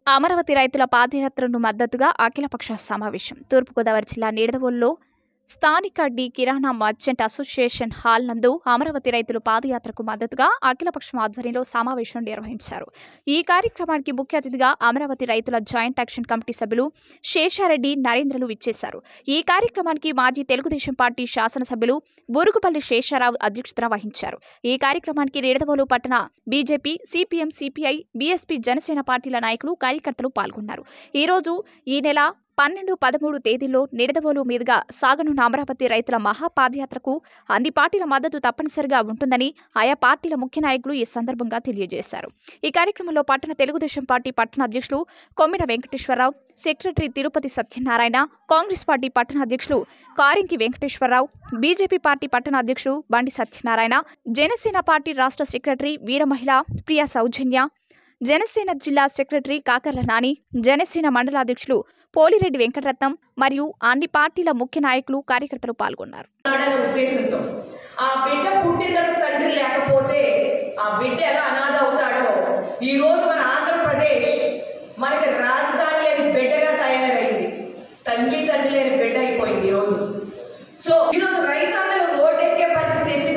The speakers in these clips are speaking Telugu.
అమరావతి రైతుల పాదయాత్రకు మద్దతుగా అఖిలపక్ష సమావేశం తూర్పుగోదావరి జిల్లా నిడదవోలులో స్థానిక డి కిరాణా మర్చెంట్ అసోసియేషన్ హాల్ నందు అమరావతి రైతులు పాదయాత్రకు మద్దతుగా అఖిలపక్షం ఆధ్వర్యంలో సమావేశం నిర్వహించారు ఈ కార్యక్రమానికి ముఖ్య అతిథిగా అమరావతి రైతుల జాయింట్ యాక్షన్ కమిటీ సభ్యులు శేషారెడ్డి నరేంద్రలు ఇచ్చేశారు ఈ కార్యక్రమానికి మాజీ తెలుగుదేశం పార్టీ శాసనసభ్యులు బురుగుపల్లి శేషారావు అధ్యక్షత వహించారు ఈ కార్యక్రమానికి నిడదవోలు పట్టణ BJP CPM CPI BSP Janasena పార్టీల నాయకులు కార్యకర్తలు పాల్గొన్నారు ఈ రోజు ఈ నెల పన్నెండు పదమూడు తేదీల్లో నిడదవోలు మీదుగా సాగనున్న అమరావతి రైతుల మహాపాదయాత్రకు అన్ని పార్టీల మద్దతు తప్పనిసరిగా ఉంటుందని ఆయా పార్టీల ముఖ్య నాయకులు ఈ సందర్భంగా తెలియజేశారు ఈ కార్యక్రమంలో పట్టణ తెలుగుదేశం పార్టీ పట్టణ అధ్యక్షులు Kommina Venkateswara Rao secretary Tirupati Satyanarayana Congress party పట్టణ అధ్యక్షులు కారింకి వెంకటేశ్వరరావు బీజేపీ పార్టీ పట్టణ అధ్యక్షులు బండి సత్యనారాయణ జనసేన పార్టీ రాష్ట్ర సెక్రటరీ వీరమహిళ ప్రియా సౌజన్య జనసేన జిల్లా సెక్రటరీ కాకర్ల నాని జనసేన మండల అధ్యక్షులు పోలిరెడ్డి వెంకటరత్నం మరియు అన్ని పార్టీల ముఖ్య నాయకులు కార్యకర్తలు పాల్గొన్నారు ఉన్నాడనే ఉద్దేశంతో ఆ బిడ్డ పుట్టిన తండ్రి లేకపోతే ఆ బిడ్డ ఎలా అనాథ అవుతాడో ఈ రోజు మన ఆంధ్రప్రదేశ్ మనకి రాజధాని లేని బిడ్డగా తయారైంది తల్లి తండ్రి లేని బిడ్డ అయిపోయింది ఈరోజు సో ఈరోజు రైతన్నలు రోడ్డెక్కే పరిస్థితి తెచ్చిన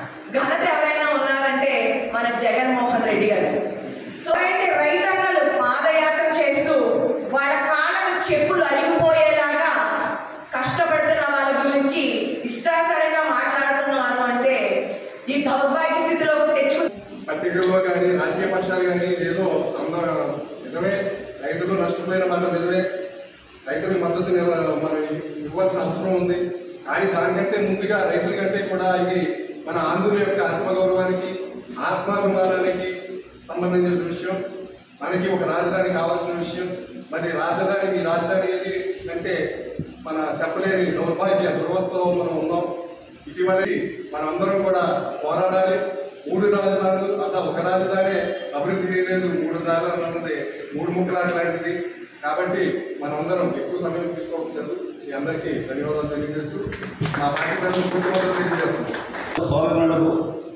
ఘనత ఎవరైనా ఉన్నారంటే మన జగన్మోహన్ రెడ్డి గారు సో అయితే రైతన్నలు పాదయాత్ర చేస్తూ వాళ్ళ కాళ్ళకు చెప్పులు అరిగిపోయేలాగా కష్టపడుతున్న వాళ్ళ గురించి ఇష్టాసరంగా మాట్లాడుతున్నారు అంటే ఈ దౌర్భాగ్య స్థితిలోకి తెచ్చుకు పత్రికల్లో కానీ రాజకీయ పక్షాలు కానీ ఏదో అంద నిజమే రైతులు నష్టపోయిన మాట నిజమే రైతులకు మద్దతు నిల- మనం ఇవ్వాల్సిన అవసరం ఉంది కానీ దానికంటే ముందుగా రైతుల కంటే కూడా ఇది మన ఆంధ్రుల యొక్క ఆత్మగౌరవానికి ఆత్మాభిమానానికి సంబంధించిన విషయం మనకి ఒక రాజధాని కావాల్సిన విషయం మరి రాజధాని ఈ రాజధాని ఏది అంటే మన చెప్పలేని దౌర్భాగ్య దుర్వస్థలో మనం ఉన్నాం ఇటీవలి మనందరం కూడా పోరాడాలి మూడు రాజధానులు అట్లా ఒక రాజధాని అభివృద్ధి చేయలేదు మూడు రాజధానులు అన్నది మూడు ముక్కలాట లాంటిది కాబట్టి మనమందరం ఎక్కువ సమయం తీసుకోవట్లేదు మీ అందరికీ ధన్యవాదాలు తెలియజేస్తూ మా పార్టీ తరఫున పూర్తి మద్దతు తెలియజేస్తున్నాం సోదరులకు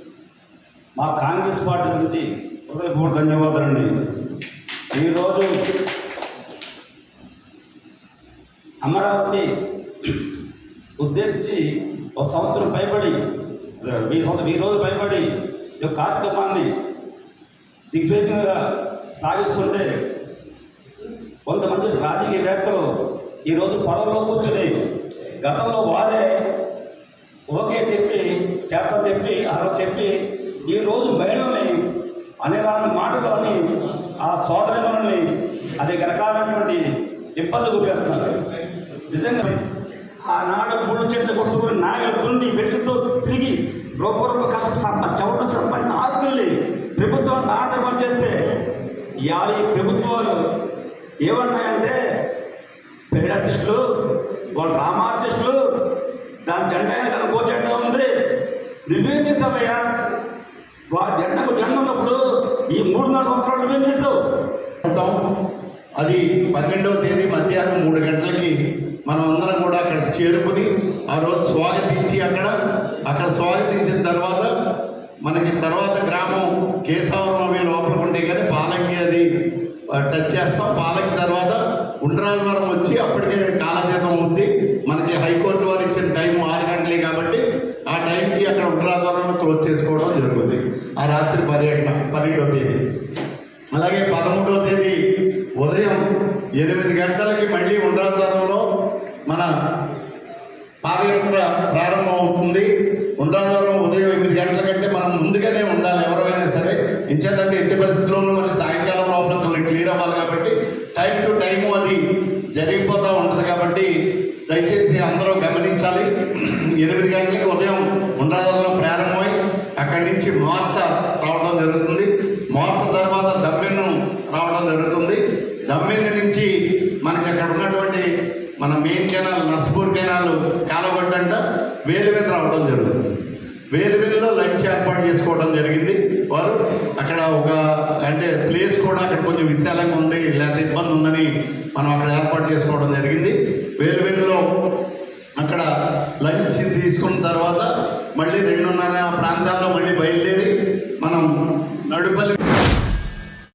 మా కాంగ్రెస్ పార్టీ నుంచి హృదయపూర్వక ధన్యవాదాలండి ఈరోజు అమరావతి ఉద్దేశించి ఒక సంవత్సరం పైబడి ఈ సంవత్సరం ఈ రోజు పైబడి ఈ యొక్క కార్యక్రమాన్ని దిగ్విజయంగా సాగిస్తుంటే కొంతమంది రాజకీయవేత్తలు ఈరోజు పొలంలో కూర్చుని గతంలో వారే ఓకే చెప్పి చేస్తా చెప్పి అలా చెప్పి ఈ రోజు మహిళల్ని అనేరాని మాటలు అని ఆ సోదరిమణుల్ని అనేక రకాలైనటువంటి ఇబ్బంది గురిచేస్తున్నారు నిజంగా ఆనాడు ముళ్ళు చెట్లు కొట్టుకుని నాగలు తుండి వెట్టుతో తిరిగి రూపరూప కష్టం సంప చవట సంపాదించిన ఆస్తుల్ని ప్రభుత్వం ఆంధ్రపం చేస్తే ఇవాళ ఈ ప్రభుత్వాలు ఏమన్నాయంటే పెయిడ్ ఆర్టిస్టులు వాళ్ళు డ్రామా ఆర్టిస్టులు దాని జెండా వెనకాల కో జెండా ఉంది నువ్వేం చేసావయ్యా వా జెండాకు జెండా ఉన్నప్పుడు ఈ మూడున్నర సంవత్సరాలు నువ్వేం చేసావు ఉంటాం అది పన్నెండవ తేదీ మధ్యాహ్నం మూడు గంటలకి మనం అందరం కూడా అక్కడికి చేరుకుని ఆ రోజు స్వాగతించి అక్కడ అక్కడ స్వాగతించిన తర్వాత మనకి తర్వాత గ్రామం కేశవరం అవి లోపలికి ఉంటే కానీ పాలంకి అది ఆ, టచ్ చేస్తాం పాలంకి తర్వాత ఉండ్రాజవరం వచ్చి అప్పటికే కాలతీతం ఉంది మనకి హైకోర్టు వారు ఇచ్చిన టైం ఆరు గంటలే కాబట్టి ఆ టైంకి అక్కడ ఉండ్రాజవరం క్లోజ్ చేసుకోవడం జరుగుతుంది ఆ రాత్రి పర్యటన పన్నెండవ తేదీ అలాగే పదమూడవ తేదీ ఉదయం ఎనిమిది గంటలకి మళ్ళీ ఉండ్రాజవరంలో మన పాదయాత్ర ప్రారంభం అవుతుంది ఉండ్రాజవరం ఉదయం ఎనిమిది గంటల కంటే మనం ముందుగానే ఉండాలి ఎవరైనా సరే ఇంచేతంటే ఎట్టి పరిస్థితుల్లోనూ మళ్ళీ సాయంకాలం లోపల కొన్ని క్లియర్ అవ్వాలి కాబట్టి టైం టు టైము అది జరిగిపోతూ ఉంటుంది కాబట్టి దయచేసి అందరూ గమనించాలి ఎనిమిది గంటలకి ఉదయం ఉండ్రాజవరం ప్రారంభమై అక్కడి నుంచి మార్త రావడం జరుగుతుంది మార్త తర్వాత దమ్మెన్ను రావడం జరుగుతుంది దమ్మెన్ను నుంచి మనకి అక్కడ ఉన్నటువంటి మన మెయిన్ కెనాల్ నర్స్పూర్ కెనాల్ కాలగొట్టంట వేలువెలు రావడం జరుగుతుంది వేలువెల్లో లంచ్ ఏర్పాటు చేసుకోవడం జరిగింది వారు అక్కడ ఒక అంటే ప్లేస్ కూడా అక్కడ కొంచెం విశాలంగా ఉంది లేకపోతే ఇబ్బంది ఉందని మనం అక్కడ ఏర్పాటు చేసుకోవడం జరిగింది వేలువెల్లో అక్కడ లంచ్ తీసుకున్న తర్వాత